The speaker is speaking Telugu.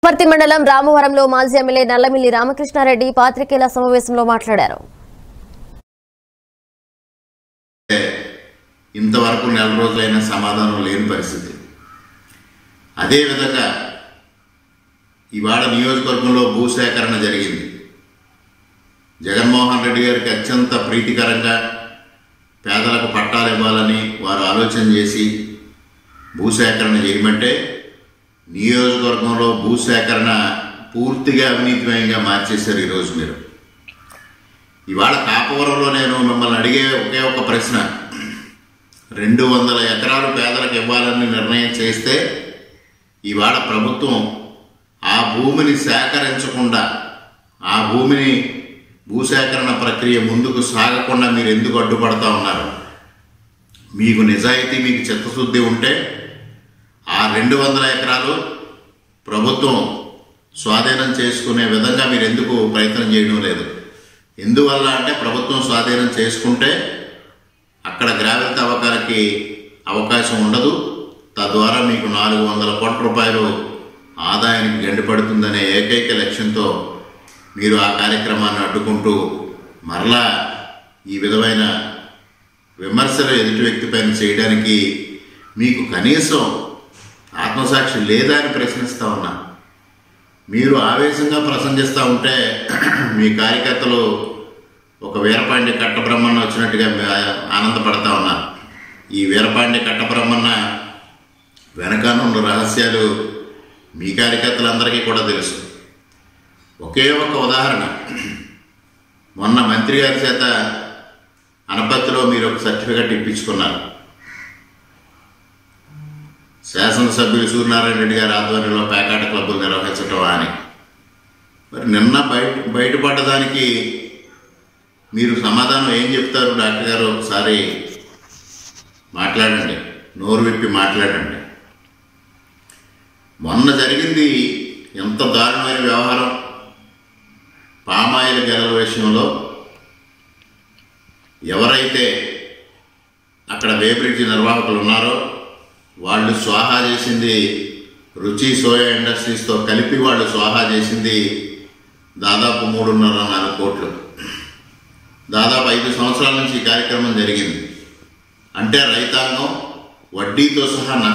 పర్తి మండలం రామవరంలో మాజీ ఎమ్మెల్యే నల్లమిల్లి రామకృష్ణారెడ్డి పాత్రికేయుల సమావేశంలో మాట్లాడారు ఇంతవరకు నెల రోజులైనా సమాధానం లేని పరిస్థితి అదేవిధంగా ఇవాళ నియోజకవర్గంలో భూసేకరణ జరిగింది జగన్మోహన్ రెడ్డి గారికి అత్యంత ప్రీతికరంగా పేదలకు పట్టాలు ఇవ్వాలని వారు ఆలోచన చేసి భూసేకరణ చేయమంటే నియోజకవర్గంలో భూసేకరణ పూర్తిగా అవినీతిమయంగా మార్చేశారు ఈరోజు మీరు ఇవాళ కాపవరంలో నేను మిమ్మల్ని అడిగే ఒకే ఒక ప్రశ్న రెండు వందల ఎకరాలు పేదలకు ఇవ్వాలని నిర్ణయం చేస్తే ఇవాళ ప్రభుత్వం ఆ భూమిని సేకరించకుండా ఆ భూమిని భూసేకరణ ప్రక్రియ ముందుకు సాగకుండా మీరు ఎందుకు అడ్డుపడతా ఉన్నారు మీకు నిజాయితీ మీకు చిత్తశుద్ధి ఉంటే ఆ రెండు వందల ఎకరాలు ప్రభుత్వం స్వాధీనం చేసుకునే విధంగా మీరు ఎందుకు ప్రయత్నం చేయడం లేదు ఎందువల్ల అంటే ప్రభుత్వం స్వాధీనం చేసుకుంటే అక్కడ గ్రావెల్ తవ్వకాలకి అవకాశం ఉండదు తద్వారా మీకు నాలుగు వందల కోట్ల రూపాయలు ఆదాయానికి గండిపడుతుందనే ఏకైక లక్ష్యంతో మీరు ఆ కార్యక్రమాన్ని అడ్డుకుంటూ మరలా ఈ విధమైన విమర్శలు ఎదుటి వ్యక్తిపైన చేయడానికి మీకు కనీసం ఆత్మసాక్షి లేదా అని ప్రశ్నిస్తా ఉన్నా మీరు ఆవేశంగా ప్రసంగిస్తూ ఉంటే మీ కార్యకర్తలు ఒక వీరపాండ్య కట్టబ్రహ్మన్న వచ్చినట్టుగా మీ ఆ- ఆనందపడతా ఉన్నారు ఈ వీరపాండ్య కట్టబ్రహ్మన్న వెనకానున్న రహస్యాలు మీ కార్యకర్తలందరికీ కూడా తెలుసు ఒకే ఒక ఉదాహరణ మొన్న మంత్రి గారి చేత అనపత్తిలో మీరు ఒక సర్టిఫికెట్ ఇప్పించుకున్నారు శాసనసభ్యులు సూర్యనారాయణ రెడ్డి గారి ఆధ్వర్యంలో పేకాట క్లబ్బులు నిర్వహించటం అని మరి నిన్న బయట బయటపడ్డదానికి మీరు సమాధానం ఏం చెప్తారు డాక్టర్ గారు ఒకసారి మాట్లాడండి నోరు విప్పి మాట్లాడండి మొన్న జరిగింది ఎంత దారుణమైన వ్యవహారం పామాయిల్ గెలల విషయంలో ఎవరైతే అక్కడ వేబ్రిడ్జ్ నిర్వాహకులు ఉన్నారో వాళ్ళు స్వాహా చేసింది రుచి సోయా ఇండస్ట్రీస్తో కలిపి వాళ్ళు స్వాహా చేసింది దాదాపు మూడున్నర నాలుగు కోట్లు దాదాపు ఐదు సంవత్సరాల నుంచి ఈ కార్యక్రమం జరిగింది అంటే రైతాంగం వడ్డీతో సహా నష్టం